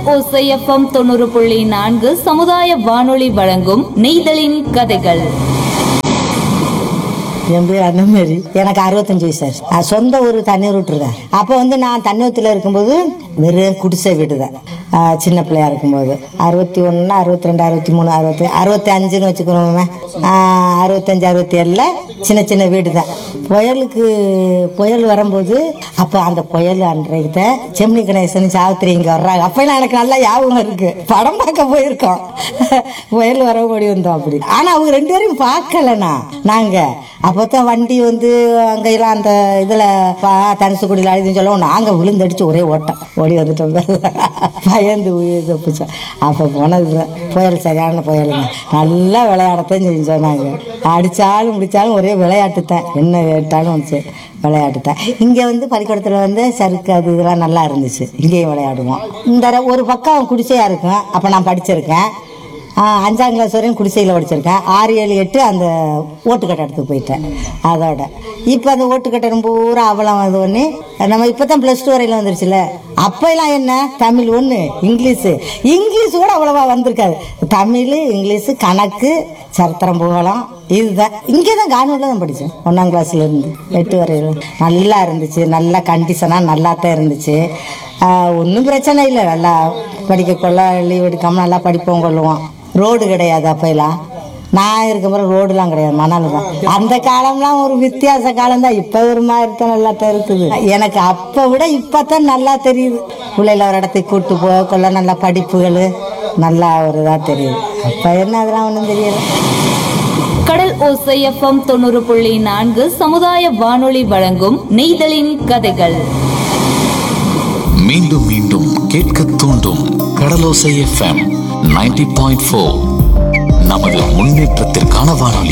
ஓசைஎஃப்எம் தொண்ணூறு புள்ளி நான்கு சமுதாய வானொலி வழங்கும் நெய்தலின் கதைகள் என் பேர் அண்ணமேரி எனக்கு அறுபத்தஞ்சு வயசு ஆச்சு நான் சொந்த ஊர் தண்ணீர் விட்டுருக்கேன் அப்போ வந்து நான் தண்ணீரத்தில் இருக்கும்போது வெறும் குடிசை வீடு தான் ஆஹ் சின்ன பிள்ளையா இருக்கும்போது அறுபத்தி ஒன்று அறுபத்தி ரெண்டு அறுபத்தி மூணு அறுபத்தி அறுபத்தி அஞ்சுன்னு வச்சுக்கிறோமே அறுபத்தஞ்சு அறுபத்தி ஏழில் சின்ன சின்ன வீடு தான் புயலுக்கு புயல் வரும்போது அப்போ அந்த புயல் அன்றைக்கு தான் செம்னி கணேசன் சாவித்திரி இங்கே வர்றாங்க அப்போலாம் எனக்கு நல்லா ஞாபகம் இருக்கு படம் பார்க்க போயிருக்கோம் புயல் வர ஓடி வந்தோம் அப்படி ஆனால் அவங்க ரெண்டு பேரையும் பார்க்கலண்ணா நாங்கள் அப்போ தான் வண்டி வந்து அங்கெல்லாம் அந்த இதில் தனுசுக்குடியில் அழுதுன்னு சொல்லவும் நாங்கள் விழுந்தடிச்சு ஒரே ஓட்டம் ஓடி வந்துட்டோம் பயந்து உயிர் தப்பிச்சோம் அப்போ போனது தான். புயல் சரியான புயலுங்க நல்லா விளையாடத்தான் செஞ்சோம் நாங்கள் அடித்தாலும் முடித்தாலும் ஒரே விளையாட்டு தான் என்ன கேட்டாலும் வந்துச்சு விளையாட்டு தான் இங்கே வந்து பள்ளிக்கூடத்தில் வந்து சறுக்கு அது இதெல்லாம் நல்லா இருந்துச்சு இங்கேயும் விளையாடுவோம் இந்த ர- ஒரு பக்கம் குடிசையாக இருக்கும் அப்போ நான் படிச்சிருக்கேன் ஆ, அஞ்சாம் கிளாஸ் வரையும் குடிசையில் படிச்சிருக்கேன் ஆறு ஏழு எட்டு அந்த ஓட்டுக்கட்டை எடுத்து போயிட்டேன் அதோட இப்போ அந்த ஓட்டுக்கட்டை பூரா அவலம் அது ஒன்று நம்ம இப்போ தான் ப்ளஸ் டூ வரையில் வந்துருச்சுல அப்போலாம் என்ன தமிழ் ஒன்று இங்கிலீஷு இங்கிலீஷ் கூட அவ்வளோவா வந்திருக்காது தமிழ் இங்கிலீஷு கணக்கு சரித்திரம் புகழம் இதுதான் இங்கே தான் கானூரில் தான் படித்தேன் ஒன்றாம் கிளாஸ்ல இருந்து எட்டு வரையிலும் நல்லா இருந்துச்சு நல்லா கண்டிஷனாக நல்லா தான் இருந்துச்சு ஒன்றும் பிரச்சனை இல்லை நல்லா படிக்க கொள்ள லீவ் எடுக்காமல் நல்லா படிப்போம் கொள்ளுவோம் ரோடு கிடையாது அப்போலாம் நான் இருக்க பிறகு ரோடுலாம் கிடையாது மணல் தான் அந்த காலம்லாம் ஒரு வித்தியாச காலம் தான் இப்போ ஒரு மாதிரி தான் நல்லா தான் இருக்குது எனக்கு அப்போ விட இப்போ தான் நல்லா தெரியுது பிள்ளைல ஒரு இடத்துக்கு கூட்டு போக கொள்ள நல்லா படிப்புகள் நல்லா ஒரு இதாக தெரியுது அப்போ என்ன அதெல்லாம் ஒன்றும் தெரியல கடல் ஓசைஎஃப்எம் தொண்ணூறு புள்ளி நான்கு சமுதாய வானொலி வழங்கும் நெய்தலின் கதைகள் மீண்டும் மீண்டும் கேட்க தூண்டும் Kadalosai FM ninety point four நமது முன்னேற்றத்திற்கான வானொலி